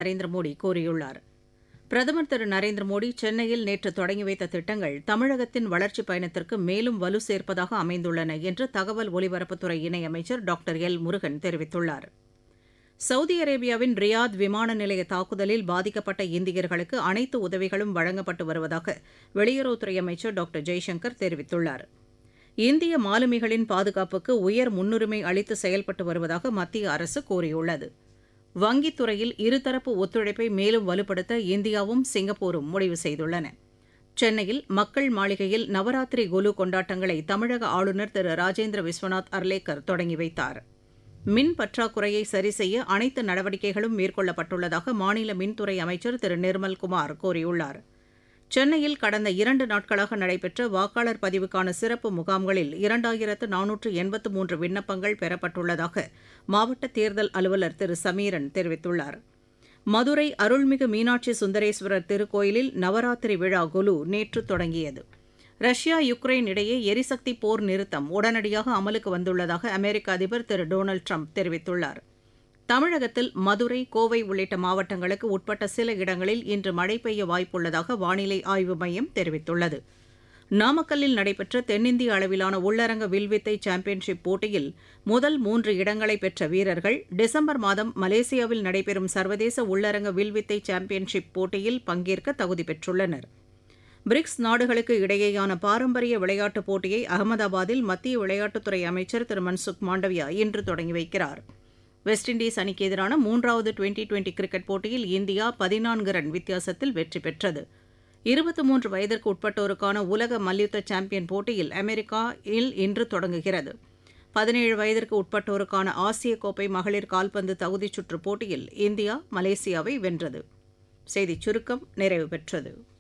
நரேந்திர மோடி கூறியுள்ளார் பிரதமர் திரு நரேந்திர மோடி சென்னையில் நேற்று தொடங்கி வைத்த திட்டங்கள் தமிழகத்தின் வளர்ச்சிப் பயணத்திற்கு மேலும் வலு சேர்ப்பதாக அமைந்துள்ளன என்று தகவல் ஒலிபரப்புத்துறை இணையமைச்சர் டாக்டர் எல் முருகன் தெரிவித்துள்ளார் சவுதி அரேபியாவின் ரியாத் விமான நிலைய தாக்குதலில் பாதிக்கப்பட்ட இந்தியர்களுக்கு அனைத்து உதவிகளும் வழங்கப்பட்டு வருவதாக வெளியுறவுத்துறை அமைச்சர் டாக்டர் ஜெய்சங்கர் தெரிவித்துள்ளார் இந்திய மாலுமிகளின் பாதுகாப்புக்கு உயர் முன்னுரிமை அளித்து செயல்பட்டு வருவதாக மத்திய அரசு கூறியுள்ளது வங்கித் துறையில் இருதரப்பு ஒத்துழைப்பை மேலும் வலுப்படுத்த இந்தியாவும் சிங்கப்பூரும் முடிவு செய்துள்ளன சென்னையில் மக்கள் மாளிகையில் நவராத்திரி குலு கொண்டாட்டங்களை தமிழக ஆளுநர் திரு ராஜேந்திர விஸ்வநாத் அர்லேக்கர் தொடங்கி வைத்தார் மின் பற்றாக்குறையை சரி செய்ய அனைத்து நடவடிக்கைகளும் மேற்கொள்ளப்பட்டுள்ளதாக மாநில மின்துறை அமைச்சர் திரு நிர்மல்குமார் கூறியுள்ளார் சென்னையில் கடந்த இரண்டு நாட்களாக நடைபெற்ற வாக்காளர் பதிவுக்கான சிறப்பு முகாம்களில் இரண்டாயிரத்து நானூற்று எண்பத்து மூன்று விண்ணப்பங்கள் பெறப்பட்டுள்ளதாக மாவட்ட தேர்தல் அலுவலர் திரு சமீரன் தெரிவித்துள்ளார் மதுரை அருள்மிகு மீனாட்சி சுந்தரேஸ்வரர் திருக்கோயிலில் நவராத்திரி விழா குலு நேற்று தொடங்கியது ரஷ்யா யுக்ரைன் இடையே எரிசக்தி போர் நிறுத்தம் உடனடியாக அமலுக்கு வந்துள்ளதாக அமெரிக்க அதிபர் திரு டொனால்டு ட்ரம்ப் தெரிவித்துள்ளார் தமிழகத்தில் மதுரை கோவை உள்ளிட்ட மாவட்டங்களுக்கு உட்பட்ட சில இடங்களில் இன்று மழை பெய்ய வாய்ப்புள்ளதாக வானிலை ஆய்வு மையம் தெரிவித்துள்ளது நாமக்கல்லில் நடைபெற்ற தென்னிந்திய அளவிலான உள்ளரங்க வில்வித்தை சாம்பியன்ஷிப் போட்டியில் முதல் மூன்று இடங்களை பெற்ற வீரர்கள் டிசம்பர் மாதம் மலேசியாவில் நடைபெறும் சர்வதேச உள்ளரங்க வில்வித்தை சாம்பியன்ஷிப் போட்டியில் பங்கேற்க தகுதி பெற்றுள்ளனர் பிரிக்ஸ் நாடுகளுக்கு இடையேயான பாரம்பரிய விளையாட்டுப் போட்டியை அகமதாபாத்தில் மத்திய விளையாட்டுத்துறை அமைச்சர் திரு மன்சுக் மாண்டவியா இன்று தொடங்கி வைக்கிறார் வெஸ்ட் இண்டீஸ் அணிக்கு எதிரான மூன்றாவது டுவெண்டி டுவெண்டி கிரிக்கெட் போட்டியில் இந்தியா பதினான்கு ரன் வித்தியாசத்தில் வெற்றி பெற்றது இருபத்தி மூன்று வயதிற்கு உட்பட்டோருக்கான உலக மல்யுத்த சாம்பியன் போட்டியில் அமெரிக்கா இல் இன்று தொடங்குகிறது பதினேழு வயதிற்கு உட்பட்டோருக்கான ஆசிய கோப்பை மகளிர் கால்பந்து தகுதிச் சுற்று போட்டியில் இந்தியா மலேசியாவை வென்றது செய்திச் சுருக்கம் நிறைவு பெற்றது